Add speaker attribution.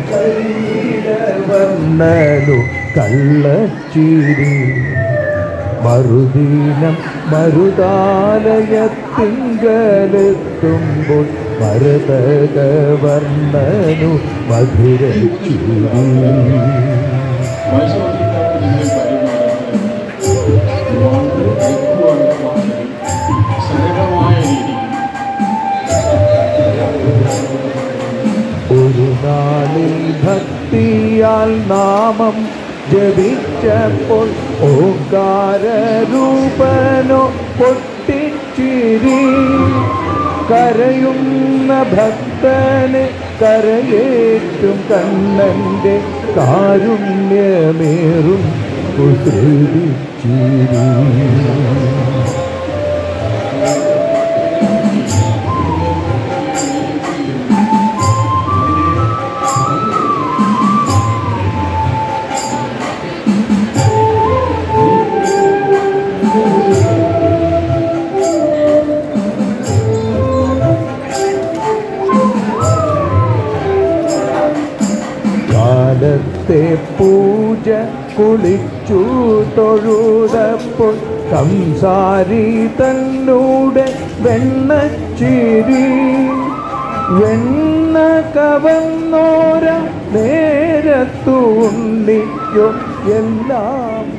Speaker 1: വർണ്ണനു കള്ളച്ചിരി മറുദീനം മരുതാലയത്തിങ്കലെത്തുമ്പോൾ മരതക വർണ്ണനു മധുരച്ചിരി
Speaker 2: വൈശോധിക്കാത്ത നിങ്ങളെ പരിപാടുന്നത് വളരെ ലഘുവാണ് സരളമായ രീതി
Speaker 1: ഒരു നാളിൽ ഭക്തിയാൽ നാമം ജപിച്ചപ്പോൾ ഓങ്കാരൂപനോ പൊട്ടിച്ചിരി കരയുന്ന ഭക്തന് കരയേറ്റും കണ്ണന്റെ കാരുണ്യമേറും കുസൃതിച്ചിരി കാലത്തെ പൂജ കുളിച്ചു തൊഴുതപ്പോൾ സംസാരി തന്നൂടെ വെണ്ണച്ചിരി വെണ്ണ കവന്നോര നേരത്തു ഉണ്ണിക്കോ എല്ലാം